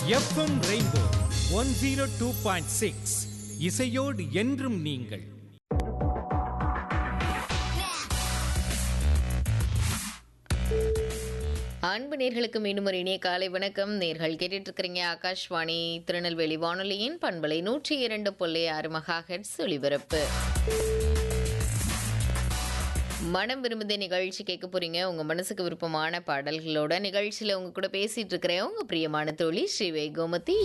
FM Rainbow one zero two point six இசையோடு என்றும் நீங்கள் அன்பு நேர்களுக்கு மீண்டும் ஒரு இனிய காலை வணக்கம் நேர்கள் கேட்டுட்டு இருக்கிறீங்க ஆகாஷ்வாணி திருநெல்வேலி வானொலியின் பண்பலை நூற்றி இரண்டு புள்ளி ஆறு மகா ஹெட்ஸ் ஒளிபரப்பு மனம் விரும்புத நிகழ்ச்சி கேட்க போறீங்க உங்க மனசுக்கு விருப்பமான பாடல்களோட நிகழ்ச்சியில உங்க கூட பேசிட்டு இருக்கிறேன் உங்க பிரியமான தோழி ஸ்ரீவை கோமதி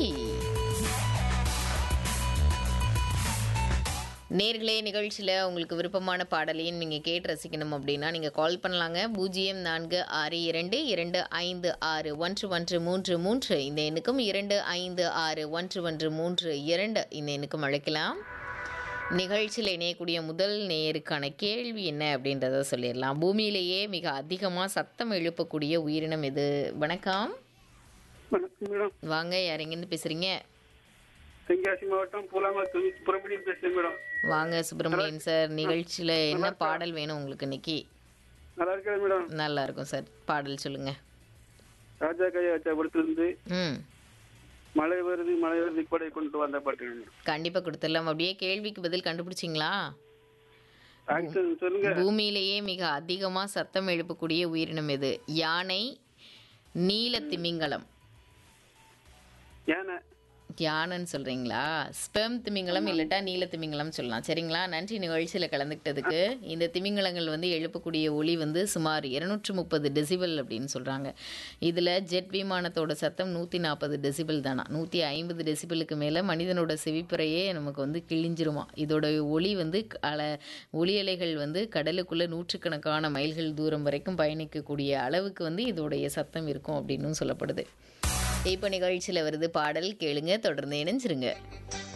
நேர்களே நிகழ்ச்சியில் உங்களுக்கு விருப்பமான பாடலையும் நீங்கள் கேட்டு ரசிக்கணும் அப்படின்னா நீங்கள் கால் பண்ணலாங்க பூஜ்ஜியம் நான்கு ஆறு இரண்டு இரண்டு ஐந்து ஆறு ஒன்று ஒன்று மூன்று மூன்று இந்த எண்ணுக்கும் இரண்டு ஐந்து ஆறு ஒன்று ஒன்று மூன்று இரண்டு இந்த எண்ணுக்கும் அழைக்கலாம் நிகழ்ச்சியில் இணையக்கூடிய முதல் நேயருக்கான கேள்வி என்ன அப்படின்றத சொல்லிடலாம் பூமியிலேயே மிக அதிகமாக சத்தம் எழுப்பக்கூடிய உயிரினம் எது வணக்கம் வணக்கம் மேடம் வாங்க யார் எங்கேருந்து பேசுகிறீங்க தென்காசி மாவட்டம் பூலாங்குளத்து புறப்படியும் பேசுறேன் மேடம் வாங்க சுப்பிரமணியன் சார் நிகழ்ச்சியில் என்ன பாடல் வேணும் உங்களுக்கு இன்னைக்கு நல்லா இருக்காது மேடம் நல்லா இருக்கும் சார் பாடல் சொல்லுங்க ராஜா கையா வச்ச படத்துலேருந்து ம் மழை வருது மழை வருது கொடை கொண்டு வந்த பாட்டு மேடம் கண்டிப்பாக கொடுத்துடலாம் அப்படியே கேள்விக்கு பதில் கண்டுபிடிச்சிங்களா ஆக்சன் சொல்லுங்க பூமியிலேயே மிக அதிகமாக சத்தம் எழுப்பக்கூடிய உயிரினம் எது யானை நீல திமிங்கலம் ஏன யானைன்னு சொல்றீங்களா ஸ்பெம் திமிங்கலம் இல்லட்டா நீல திமிங்கலம் சொல்லலாம் சரிங்களா நன்றி நிகழ்ச்சியில் கலந்துக்கிட்டதுக்கு இந்த திமிங்கலங்கள் வந்து எழுப்பக்கூடிய ஒளி வந்து சுமார் இருநூற்று முப்பது டெசிபல் அப்படின்னு சொல்றாங்க இதுல ஜெட் விமானத்தோட சத்தம் நூற்றி நாற்பது டெசிபல் தானா நூற்றி ஐம்பது டெசிபலுக்கு மேலே மனிதனோட செவிப்புறையே நமக்கு வந்து கிழிஞ்சிருமா இதோட ஒளி வந்து அல ஒளி அலைகள் வந்து கடலுக்குள்ள நூற்றுக்கணக்கான மைல்கள் தூரம் வரைக்கும் பயணிக்கக்கூடிய அளவுக்கு வந்து இதோடைய சத்தம் இருக்கும் அப்படின்னு சொல்லப்படுது இப்போ நிகழ்ச்சியில் வருது பாடல் கேளுங்க தொடர்ந்து இணைஞ்சிருங்க